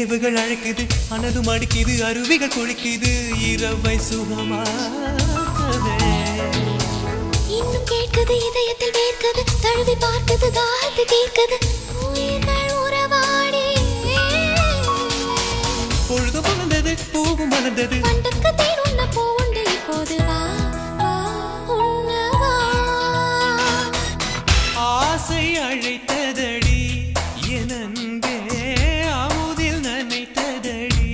நினைவுகள் அழைக்குது அனதும் அடிக்குது அருவிகள் குளிக்குது இரவை சுகமாகவே இன்னும் கேட்குது இதயத்தில் வேர்க்குது தழுவி பார்க்குது தாகத்தை தீர்க்குது உயிர்கள் உறவாடி பொழுது மலர்ந்தது பூவும் மலர்ந்தது பண்டுக்கு தேன் உண்ண போண்டு இப்போது வா வா உண்ணவா ஆசை அழைத்ததடி என் அன்பே அமுதில் நனைத்ததடி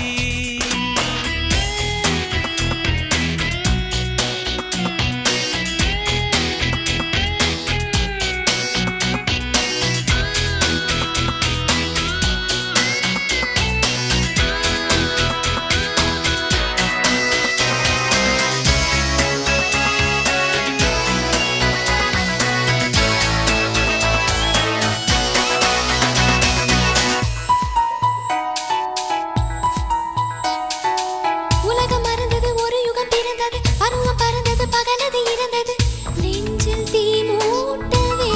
உலகம் மறந்தது ஒரு யுகம் பிறந்தது பருவம் பறந்தது பகலது இறந்தது நெஞ்சில் தீ மூட்டவே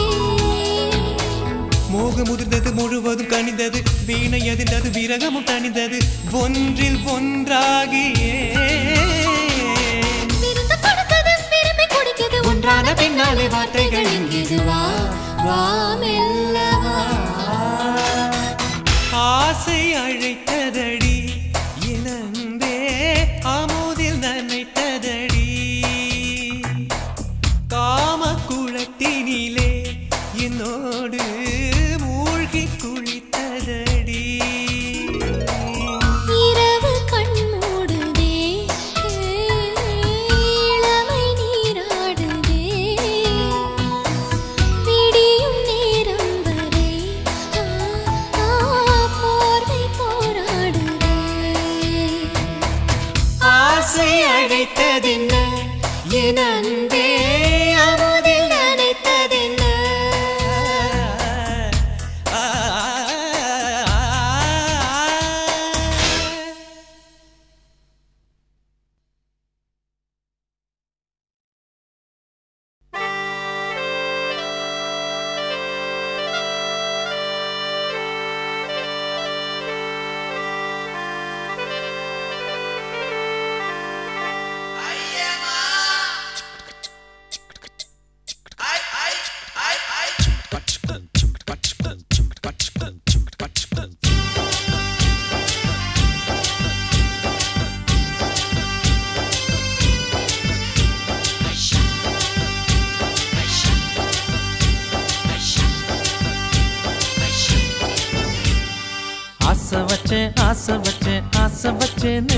மோகம் முதிர்ந்தது முழுவதும் கனிந்தது வீணை அதிர்ந்தது விரகமும் தணிந்தது ஒன்றில் ஒன்றாகியே விருந்து கொடுத்தது விரும்பி குடிக்குது ஒன்றான பின்னாலே வார்த்தைகள் இங்கிது வா வா மெல்ல வா ஆசை அழைத்ததடி என் அன்பே அமுதில் நனைத்ததடி காம குளத்தினிலே என்னோடு மூழ்கி குளித்ததடி இரவு கண் மூடுதே இளமை நீராடுதே விடியும் நேரம் வரை ஆ, ஆ, போர்வை போராடுதே ஆசை அழைத்ததென்ன என் அன்பே அமுதில் நனைத்ததென்ன ஆ, ஆ, ஆ. ஆசை வச்சேன் ஆசை வச்சேன் ஆசை வச்சேனே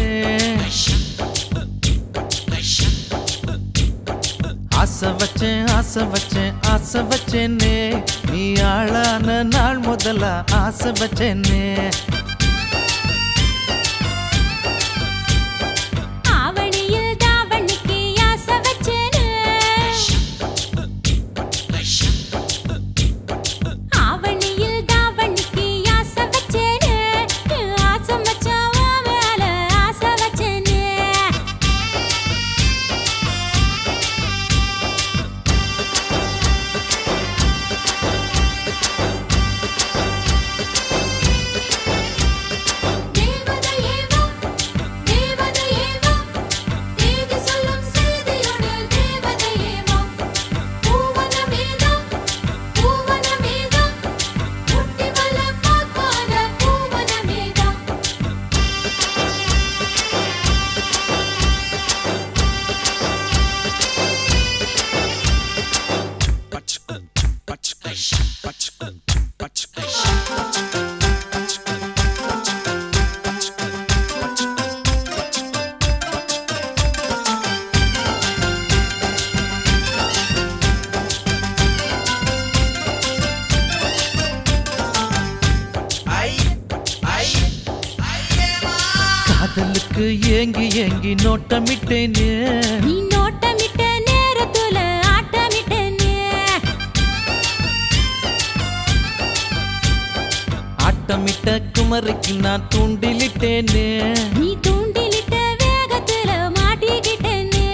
ஆசை வச்சேன் ஆசை வச்சேன் ஆசை வச்சேனே நீ ஆளான நாள் முதல்ல ஆசை வச்சேனே ஆவணியில் தாவணிக்கு ஆசை வச்சேனே ஆவணியில் தாவணிக்கு ஆசை வச்சேனே ஆசை மச்சான் உன் மேல ஆசை வச்சேனே தேவதையே வா தேவதையே வா தேவி சொல்லும் செய்தியோடு தேவதையே வா பூவனமேதா பூவனமேதா முட்டி மல்ல பார்க்காத பூவனமேதா காதலுக்கு ஏங்கி ஏங்கி நோட்டமிட்டேனே நீ நோட்டமிட்ட நேரத்துல ஆட்டமிட்டனே ஆட்டமிட்ட குமரிக்கு நான் தூண்டிலிட்டேனே நீ தூண்டிலிட்ட வேகத்துல மாட்டிக்கிட்டனே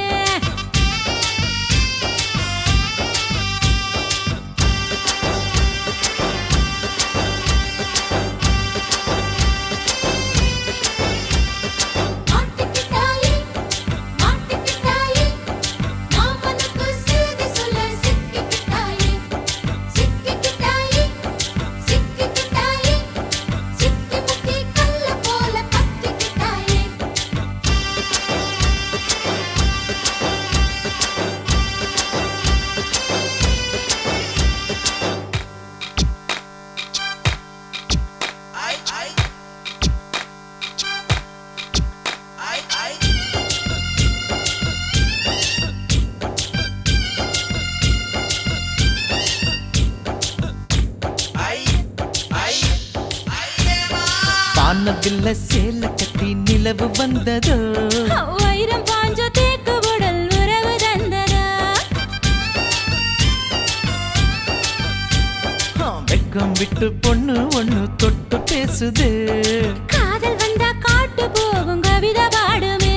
வானவில்ல சேல கட்டி நிலவு வந்ததோ வைரம் பாஞ்ச தேக்கு உடல் உறவு தந்ததா ஆ, வெட்கம் விட்டு பொண்ணு ஒண்ணு தொட்டு பேசுது காதல் வந்தா காட்டு போகும் கவிதை பாடுமே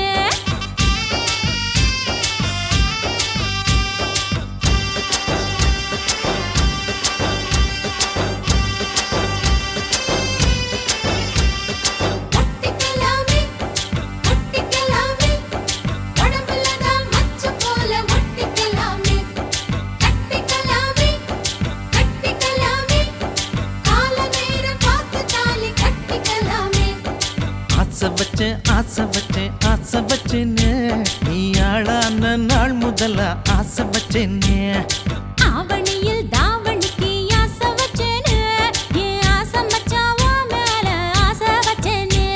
ஒட்டிக்கலாமே ஒட்டிக்கலாமே உடம்புல தான் மச்சு போல ஒட்டிக்கலாமே கட்டிக்கலாமே கட்டிக்கலாமே கால நேரம் பார்த்து தாலி கட்டிக்கலாமே ஆசை வச்சேன் ஆசை வச்சேன் ஆசை வச்சேன்னு நீ ஆளான நாள் முதல்ல ஆசை வச்சேன்னு ஆவணியில் தாவணிக்கு ஆசை வச்சேனே என் ஆசை மச்சான் உன் மேல ஆசை வச்சேனே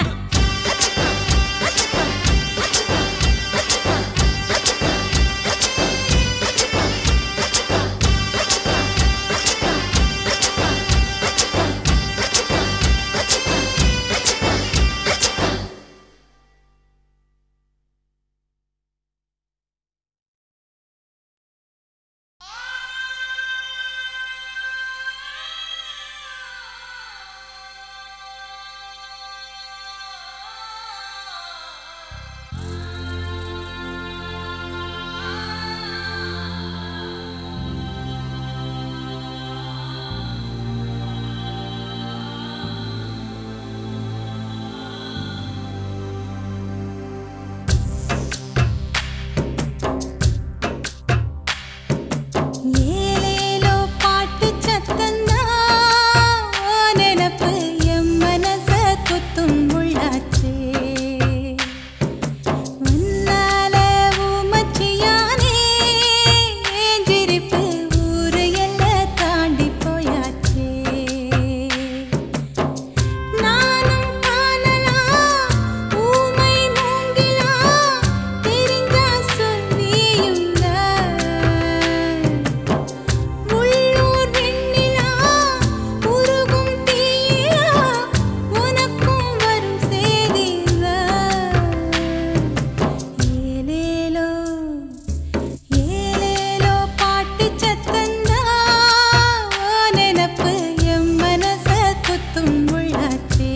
ஏலேலோ பாட்டு சத்தந்தா ஓ நினப்பு என் மனச குத்தும் உள்ளாச்சே உன்னால ஊமச்சியானே என் சிரிப்பு ஊரு எல்லை தாண்டி போயாச்சே நானும் காணலாம் ஊமை மூங்கிலாம் தெரிஞ்சா சொல்லியும் உள்ளூர் வெண்ணிலா உருகும் தீயிலா உனக்கும் வரும் செய்திலா ஏலேலோ ஏலேலோ பாட்டு சத்தந்தா ஓ நினப்பு என் மனச குத்தும் உள்ளாச்சே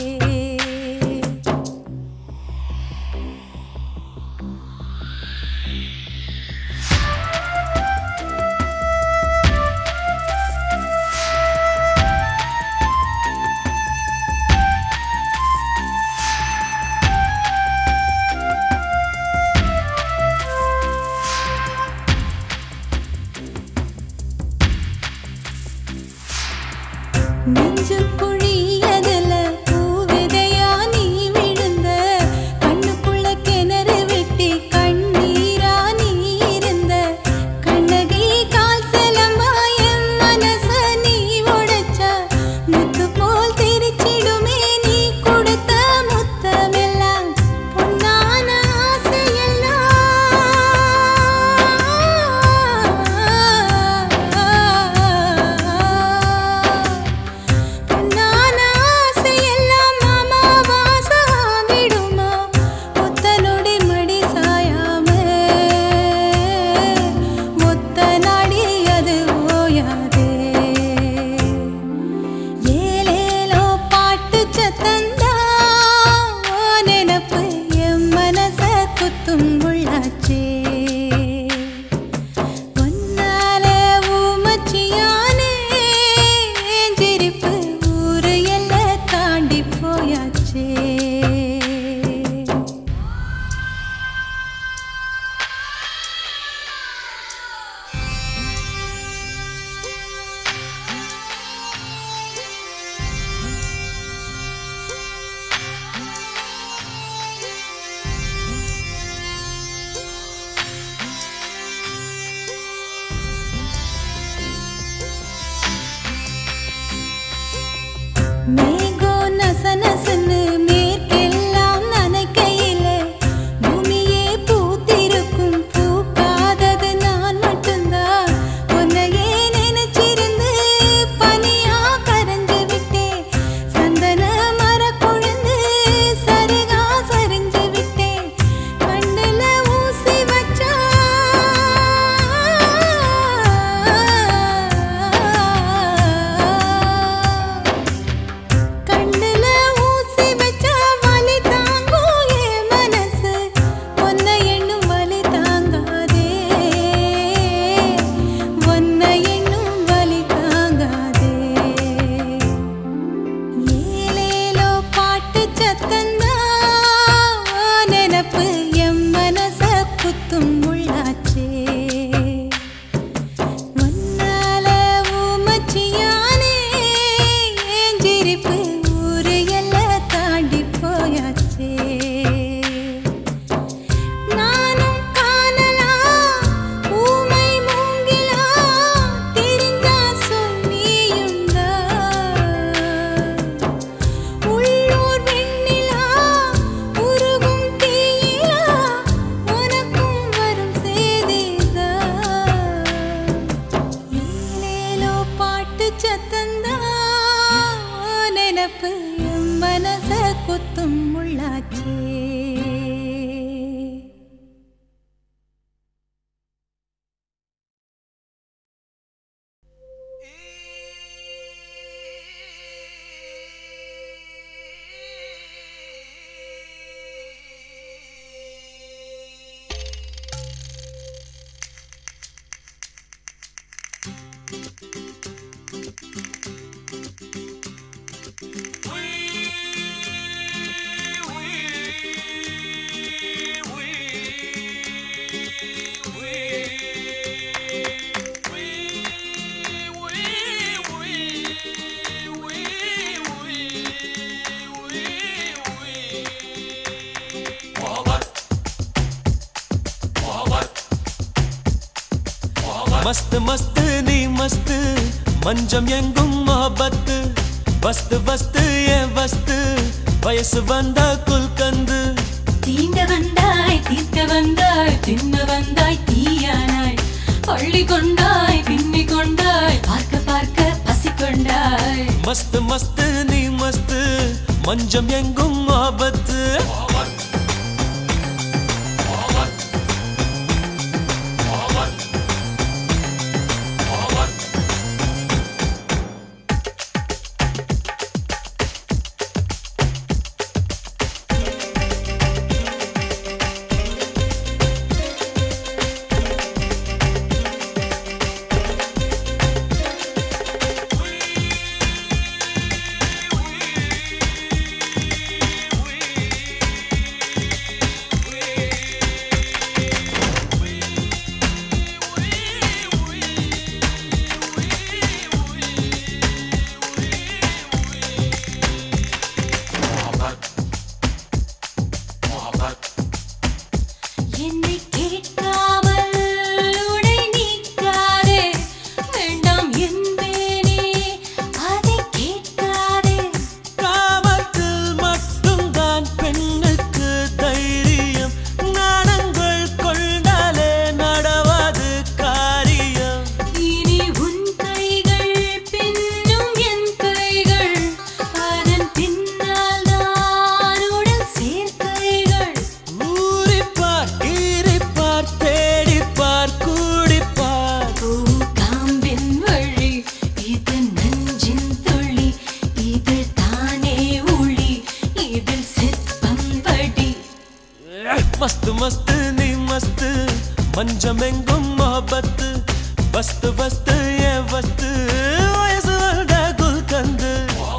நெஞ்சு குழியதுல பூவிதையா நீ விழுந்த கண்ணுக்குள்ள கிணறு வெட்டி கண்ணீரா நீ இருந்த கண்ணகி கால் செலம்பா என் மனச நீ உடைச்ச முத்து போல் திரிச்சிடுமே நீ கொடுத்த முத்தமெல்லாம் பொன்னான ஆசையெல்லாம் பொன்னான ஆசையெல்லாம் மாமா வாசாகிடுமா ஒத்த நொடி மடி சாயாம ஒத்த நாடி அது ஓயாதே ஏலேலோ பாட்டு சத்தந்தா ஓ நினப்பு என் மனச குத்தும் உள்ளாச்சே பொன்னால ஊமச்சியானே என் சிரிப்பு ஊரு எல்லை தாண்டி போயாச்சே மேகோ நசநசன்னு மேற்கெல்லாம் நனைக்கையில பூமியே பூத்திருக்கும் பூக்காதது நான் மட்டும்தான் உன்னையே நினைச்சிருந்து பனியா கரைஞ்சு விட்டேன் சந்தன மர சாட்சியானே என் சிரிப்பு ஊரு எல்லாம் தாண்டி போயாச்சே நானும் காணலாம் ஊமை மூங்கிலா தெரிஞ்சா சொல்லியும் உள்ளூர் வெண்ணிலா உருகும் தீயிலா உனக்கும் வரும் செய்திதா ஏலேலோ பாட்டு சத்தந்தா நினப்பு என் மனச குத்தும் உள்ளாச்சே மஸ்து மஸ்து நீ மஸ்து மஞ்சம் எங்கும் மொஹபத்து வஸ்து வஸ்து என் வஸ்து வயசு வந்தா குல்கந்து தீண்ட வந்தாய் தீர்க்க வந்தாய் தின்ன வந்தாய் தீயானாய் பள்ளி கொண்டாய் பின்னி கொண்டாய் பார்க்க பார்க்க பசி கொண்டாய் மஸ்து மஸ்து நீ மஸ்து மஞ்சம் எங்கும் மொஹபத்து என்னை கேட்காமல் உடை நீக்காதே வேண்டாம் என்பேனே அதை கேட்காதே காமத்தில் மட்டும்தான் பெண்ணுக்கு தைரியம் நாணங்கள் கொண்டாலே நடவாது காரியம் இனி உன் கைகள் பின்னும் என் கைகள் அதன் பின்னால் தான் உடல் சேர்க்கைகள் ஊறிப்பார் ஈரிப்பார் தேடிப்பார் கூடிப்பார் காம்பின் வழி இது நஞ்சின் துளி இதில் தானே ஒளி இதில் சிற்பம் படி மஸ்து மஸ்து நீ மஸ்து மஞ்சம் எங்கும் மொஹபத்து வஸ்து வஸ்து என் வஸ்து வயசு வந்த குல்கந்து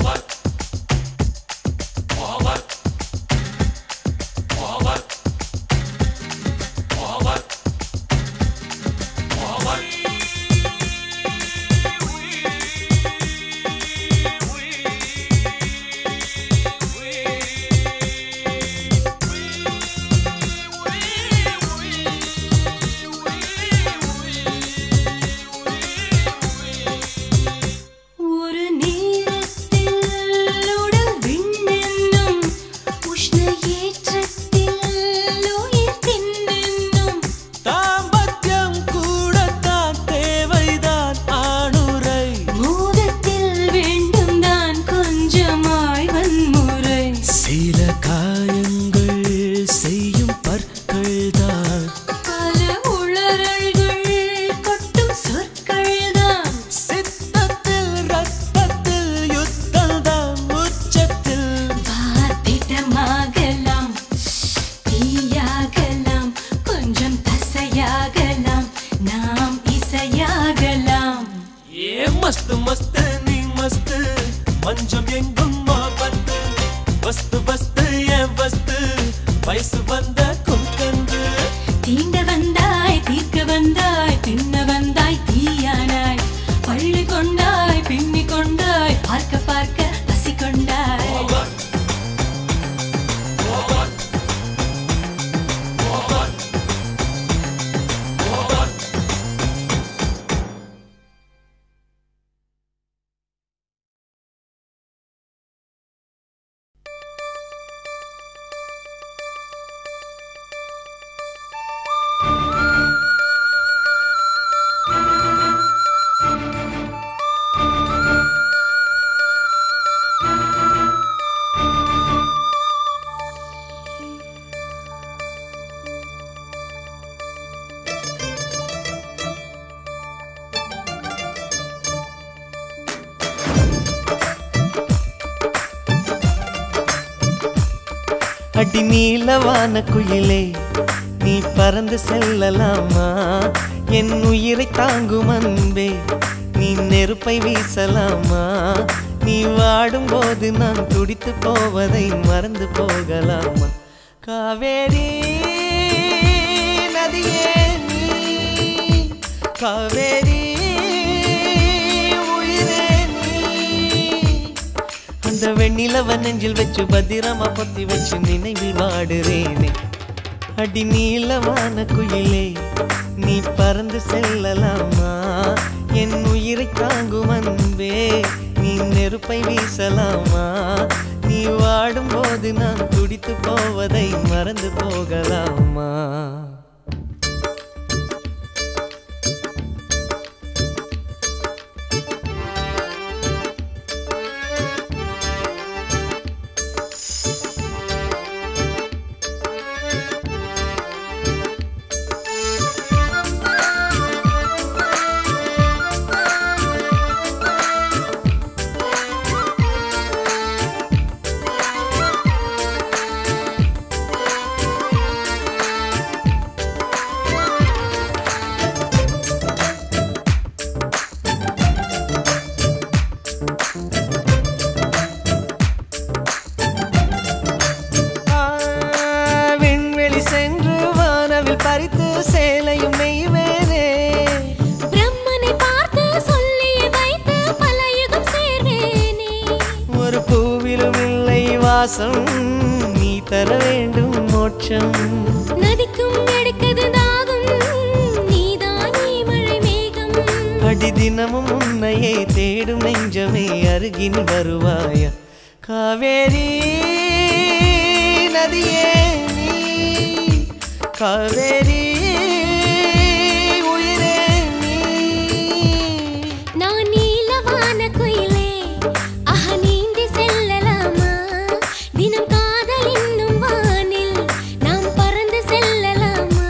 ஒரு நேரத்தில் உடல் விண்ணென்னும் உஷ்ண ஏற்றத்தில் உயிர் தின்னென்னும் தாம்பத்தியம் கூடத்தான் தேவைதான் ஆணுரை மோதத்தில் வேண்டும் தான் கொஞ்சமாய் வன்முறை சில காயங்கள் செய்யும் பற்கள் தான் பல உளறல்கள் கொட்டும் சொற்கள் தான் சித்தத்தில் ரத்தத்தில் யுத்தம் தான் உச்சத்தில் வாத்திட்டமாகலாம் தீயாகலாம் கொஞ்சம் தசையாகலாம் நாம் இசையாகலாம் ஏ மஸ்து மஸ்து நீ மஸ்து மஞ்சம் எங்கும் மாபத்து வஸ்து வஸ்து என் வஸ்து வயசு வந்த குல்கந்து தீண்ட வந்தாய் தீர்க்க வந்தாய் தின்ன வந்தாய் தீயானாய் பள்ளி கொண்டாய் அடி நீலவான குயிலே நீ பறந்து செல்லலாமா என் உயிரை தாங்கும் அன்பே நீ நெருப்பை வீசலாமா நீ வாடும் போது நான் துடித்து போவதை மறந்து போகலாமா காவேரி நதியே நீ காவேரி உயிரே நீ அந்த வெண்ணிலவ நெஞ்சில் வச்சு பத்திரமா பொத்தி வச்சு நினைவில் வாடுறேனே அடி நீலமான குயிலே நீ பறந்து செல்லலாமா என் உயிரை தாங்கும் அன்பே நீ நெருப்பை வீசலாமா நீ வாடும் போது நான் துடித்து போவதை மறந்து போகலாமா ஆ, விண்வெளி சென்று வானவில் பறித்து சேலையும் நெய்வேனே பிரம்மனை பார்த்து சொல்லிய வைத்து பல யுகம் சேர்வேனே ஒரு பூவிலும் இல்லை வாசம் நீ தர வேண்டும் மோட்சம் நதிக்கும் எடுக்குது தாகம் நீதானே மழை மேகம் அடி தினமும் உன்னையே தேடும் நெஞ்சமே அருகில் வருவாயா காவேரி நதியே நீ காவேரி உயிரே நீ நான் நீலவான குயிலே அஹ நீந்தி செல்லலாமா தினம் காதல் என்னும் வானில் நாம் பறந்து செல்லலாமா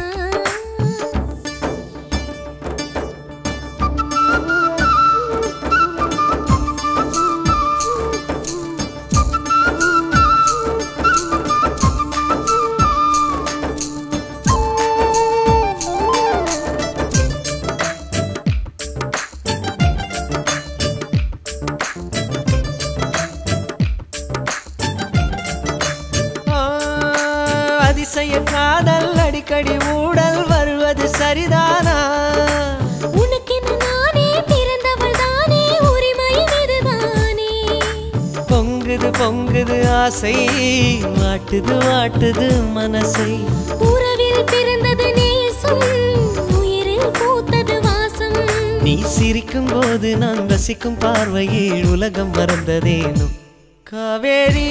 ஆ, அதிசய காதல் அடிக்கடி ஊடல் வருவது சரிதானா உனக்கென நானே பிறந்தவள் தானே உரிமை இதுதானே பொங்குது பொங்குது ஆசை வாட்டுது வாட்டுது மனசை உறவில் பிறந்தது நேசம் உயிரில் பூத்தது வாசம் நீ சிரிக்கும் போது நான் ரசிக்கும் பார்வையில் உலகம் மறந்ததேனும் காவேரி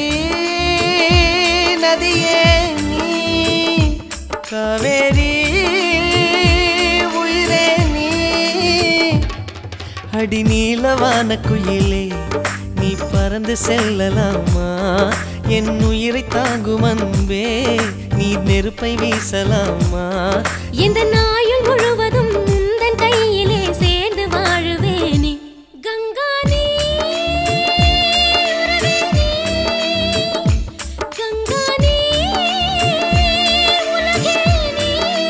நதியே நீ காவேரி உயிரே நீ அடி நீலவான குயிலே நீ பறந்து செல்லலாமா என் உயிரை தாங்கும் அன்பே நீ நெருப்பை வீசலாமா எந்த நாயுள் முழுவதும் உந்தன் கையிலே சேர்ந்து வாழுவேனே கங்கா நீ உறவே நீ. கங்கா நீ உலகே நீ.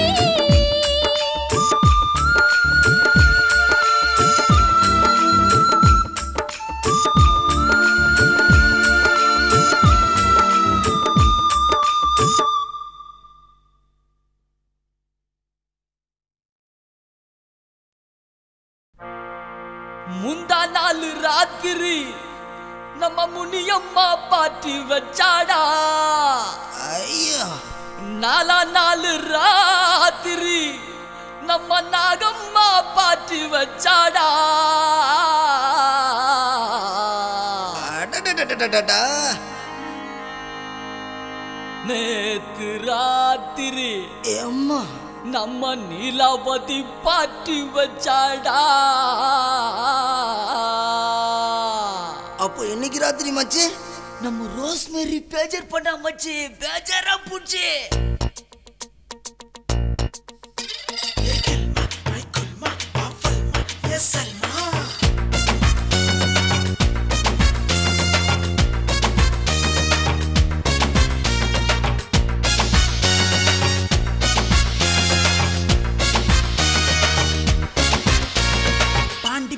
முந்தா நாலு ராத்திரி நம்ம முனியம்மா பாட்டி வச்சாடா ஐயா நாலா நாலு ராத்திரி நம்ம நாகம்மா பாட்டி வச்சாடா நேத்து ராத்திரி அம்மா நம்ம நீலாவதி பாட்டி வச்சாடா அப்போ என்னைக்கு ராத்திரி மச்சி நம்ம ரோஸ்மெரி பேஜர் பண்ண மச்சி பேஜரா பூச்சி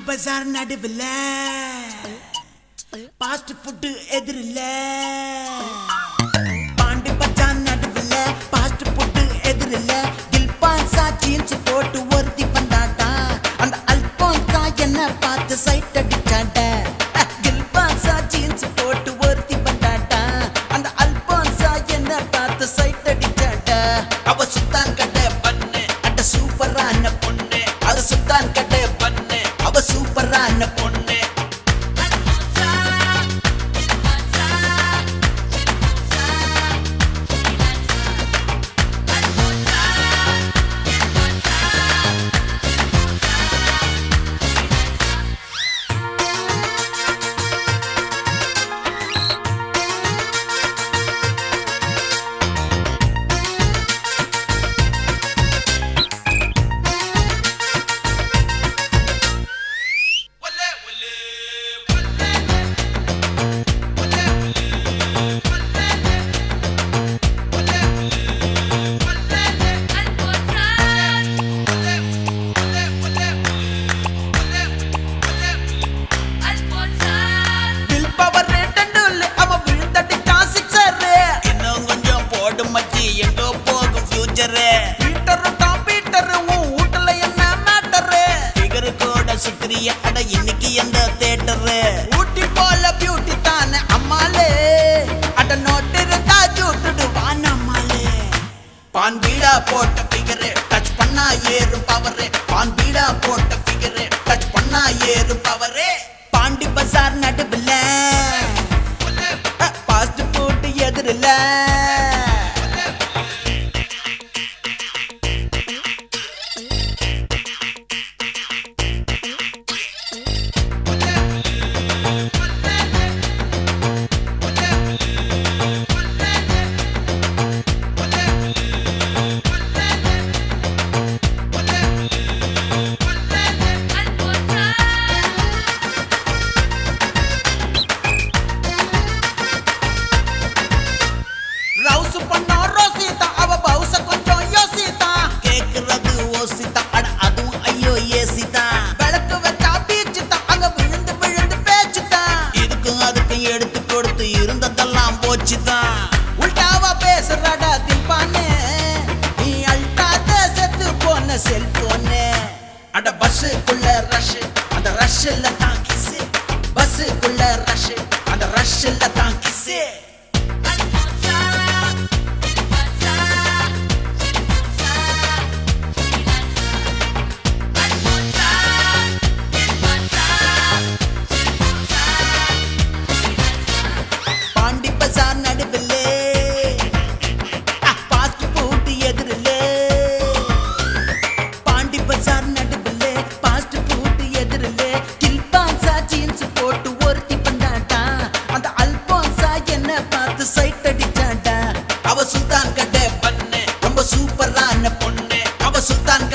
பஜார் நடுவில் பாஸ்ட் ஃபுட்டு எதிரில் பாண்டி பஜார் நடுவில் பாஸ்ட் ஃபுட்டு எதிரில் தில்பான்சா ஜீன்ஸ் போட்டு ஒருத்தி வந்தாட்டா அந்த அல்போன்சா என்ன பார்த்து சைட் அடிச்சாட்ட தில்பான்சா ஜீன்ஸ் போட்டு ஒருத்தி வந்தாட்டா அந்த அல்போன்சா என்ன பார்த்து சைட் அடிச்சாட்ட அவ சுத்தான் கட்ட பண்ணு அட்ட சூப்பரான பொண்ணு அவ சுத்தான் கட்ட பண்ணு அவ சூப்பரான பொண்ணு வில் பவர் டண்டுல அவ விழுந்தடிச்சா சிக்ஸர் இன்னும் கொஞ்சம் போடு மச்சி எங்கோ போகும் ஃபியூச்சர் பீட்டர் டாம் பீட்டர் உன் வீட்டுல என்ன மேட்டர் ஃபிகர் கூட சுக்ரிய அட இன்னைக்கு எந்த தேட்டர் ஊட்டி போல பியூட்டி தானே அம்மாளே அட நோட்டு இருந்தா ஜூட்டுடு வான் அம்மாளே பான் பீடா போட்ட ஃபிகர் டச் பண்ணா ஏறும் பவர் பான் பீடா போட்ட ஃபிகர் டச் பண்ணா ஏறும் பவர் பாண்டி பசார் நடுவில் பாஸ்ட் ஃபுட் எதிரில் ரவுசு பண்ணா ரோசிதா அவ பவுச கொஞ்சம் யோசிதா கேக்குறது ஓசிதா அட அதுவும் ஐயோ ஏசிதா விளக்கு வச்சா பீச்சுதா அங்க விழுந்து விழுந்து பேச்சுதா இதுக்கும் அதுக்கும் எடுத்து கொடுத்து இருந்ததெல்லாம் போச்சுதான் உல்டாவா பேசுறாடா தில்பானே நீ அல்டாத செத்து போன செல்போனே அட பஸ்ஸுக்குள்ள ரஷ் அந்த ரஷ்ல தான் கிசு பஸ்ஸுக்குள்ள ரஷ் அந்த ரஷ்ல தான் கிசு பாண்டி பசார் நடுவிலே பாஸ்ட் ஃபுட் எதிரிலே பாண்டி பசார் நடுவிலே பாஸ்ட் ஃபுட் எதிரிலே கில்பான்சா ஜீன்ஸ் போட்டு ஒருத்தி பண்ணாட்டா அந்த அல்போன்சா என்ன பார்த்து சைட் அடிச்சாட்டா அவ சுல்தான் கட்ட பண்ணு ரொம்ப சூப்பரான பொண்ணு அவ சுல்தான்